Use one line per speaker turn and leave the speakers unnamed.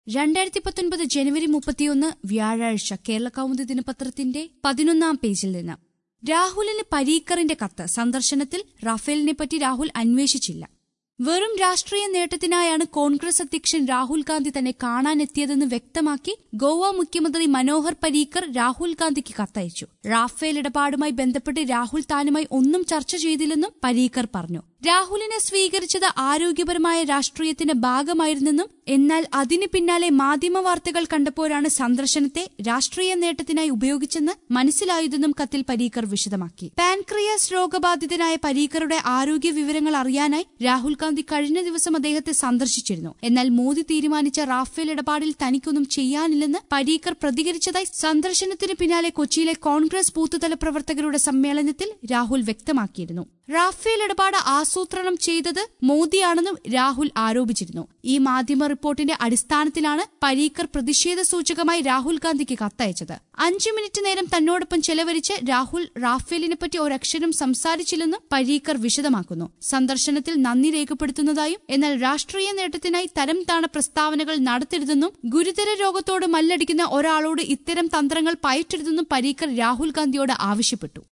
രണ്ടായിരത്തി പത്തൊൻപത് ജനുവരി മുപ്പത്തിയൊന്ന് വ്യാഴാഴ്ച കേരള കൗമുദി ദിനപത്രത്തിന്റെ പതിനൊന്നാം പേജിൽ നിന്ന് രാഹുലിന് പരീക്കറിന്റെ കത്ത് സന്ദർശനത്തിൽ റഫേലിനെപ്പറ്റി രാഹുൽ അന്വേഷിച്ചില്ല വെറും രാഷ്ട്രീയ നേട്ടത്തിനായാണ് കോൺഗ്രസ് അധ്യക്ഷൻ രാഹുൽ ഗാന്ധി തന്നെ കാണാനെത്തിയതെന്ന് വ്യക്തമാക്കി ഗോവ മുഖ്യമന്ത്രി മനോഹർ പരീക്കർ രാഹുൽ ഗാന്ധിക്ക് കത്തയച്ചു റാഫേൽ ഇടപാടുമായി ബന്ധപ്പെട്ട് രാഹുൽ താനുമായി ഒന്നും ചർച്ച ചെയ്തില്ലെന്നും പരീക്കർ പറഞ്ഞു രാഹുലിനെ സ്വീകരിച്ചത് ആരോഗ്യപരമായ രാഷ്ട്രീയത്തിന്റെ ഭാഗമായിരുന്നെന്നും എന്നാൽ അതിന് പിന്നാലെ മാധ്യമ വാർത്തകൾ കണ്ടപ്പോഴാണ് സന്ദർശനത്തെ രാഷ്ട്രീയ നേട്ടത്തിനായി ഉപയോഗിച്ചെന്ന് മനസ്സിലായതെന്നും കത്തിൽ പരീക്കർ വിശദമാക്കി പാൻക്രിയാസ് രോഗബാധിതനായ പരീക്കറുടെ ആരോഗ്യ വിവരങ്ങൾ അറിയാനായി രാഹുൽ ഗാന്ധി കഴിഞ്ഞ ദിവസം അദ്ദേഹത്തെ സന്ദർശിച്ചിരുന്നു എന്നാൽ മോദി തീരുമാനിച്ച റാഫേൽ ഇടപാടിൽ തനിക്കൊന്നും ചെയ്യാനില്ലെന്ന് പരീക്കർ പ്രതികരിച്ചതായി സന്ദർശനത്തിന് പിന്നാലെ കൊച്ചിയിലെ കോൺഗ്രസ് ബൂത്തുതല പ്രവർത്തകരുടെ സമ്മേളനത്തിൽ രാഹുൽ വ്യക്തമാക്കിയിരുന്നു റാഫേൽ ഇടപാട് ആസൂത്രണം ചെയ്തത് മോദിയാണെന്നും രാഹുൽ ആരോപിച്ചിരുന്നു ഈ മാധ്യമ റിപ്പോർട്ടിന്റെ അടിസ്ഥാനത്തിലാണ് പരീക്കർ പ്രതിഷേധ സൂചകമായി രാഹുൽ ഗാന്ധിക്ക് കത്തയച്ചത് അഞ്ചു മിനിറ്റ് നേരം തന്നോടൊപ്പം ചെലവഴിച്ച് രാഹുൽ റാഫേലിനെപ്പറ്റി ഒരക്ഷരം സംസാരിച്ചില്ലെന്നും പരീക്കർ വിശദമാക്കുന്നു സന്ദർശനത്തിൽ നന്ദി രേഖപ്പെടുത്തുന്നതായും എന്നാൽ രാഷ്ട്രീയ നേട്ടത്തിനായി തരം താണ പ്രസ്താവനകൾ നടത്തരുതെന്നും ഗുരുതര രോഗത്തോട് മല്ലടിക്കുന്ന ഒരാളോട് ഇത്തരം തന്ത്രങ്ങൾ പയറ്റരുതെന്നും പരീക്കർ രാഹുൽ ഗാന്ധിയോട് ആവശ്യപ്പെട്ടു